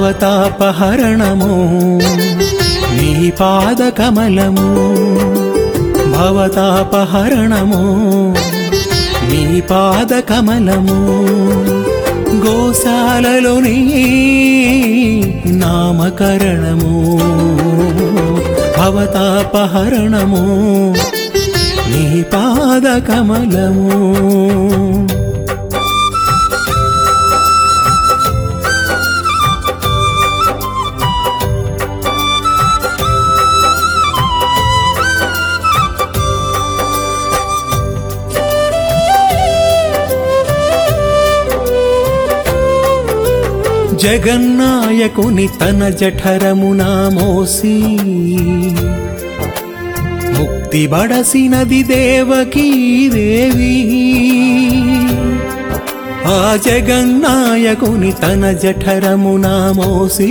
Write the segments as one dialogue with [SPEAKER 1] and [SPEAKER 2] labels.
[SPEAKER 1] భవతాపహరణము నీ పాద కమలము భవతాపహరణము నీ పాద కమలము గోశాలలోని నామకరణము భవతాపహరణము నీ పాద కమలము జగన్నాయకుని తన జఠరమున మోసి ముక్తి బడసినది దేవకీ దేవి ఆ జగన్నాయకుని తన జఠరమున మోసి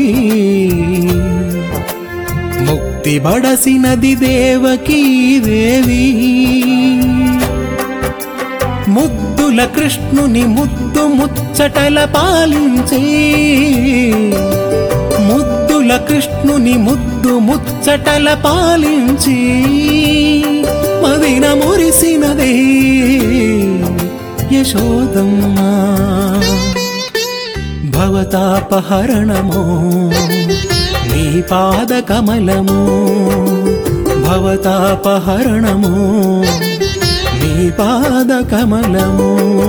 [SPEAKER 1] ముక్తి బడసినది దేవకీ దేవి ముద్దుల కృష్ణుని ముద్దు ముచ్చటల పాలించి ముద్దుల కృష్ణుని ముద్దు ముచ్చటల పాలించి మదిన మురిసినదే యశోదమ్మా భవతాపహరణము నీ పాద కమలము భవతాపహరణము నీ పాద కమలము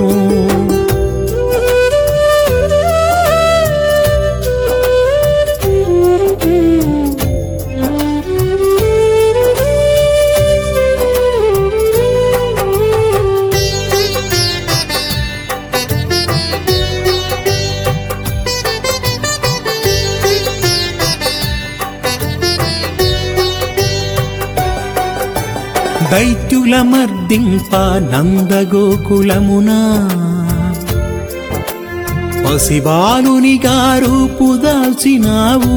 [SPEAKER 1] దైత్యుల మర్దింప నందగోకులమునా పసిబాలుని గారు పుదాల్చినావు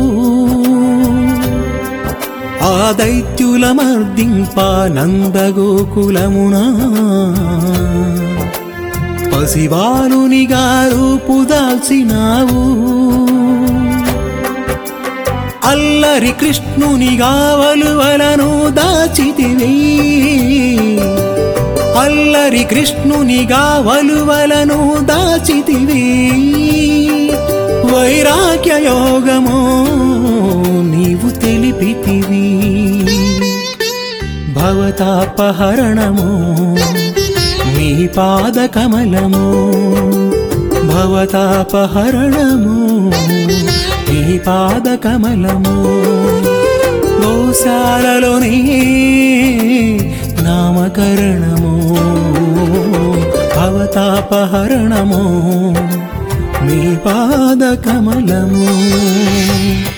[SPEAKER 1] ఆ దైత్యుల మర్దింప నందగోకులమునా పసిబాలుని గారు పుదాల్చినావు అల్లరి కృష్ణుని గావలువలను దాచితివి అల్లరి కృష్ణుని గావలువలను దాచితివి వైరాగ్య యోగము నీవు తెలిపితివి భవతాపహరణము మీ పాద కమలము భవతాపహరణము నీ పాద కమలము గోశాలలోని నామకరణము భవతాపహరణము మీ పాద కమలము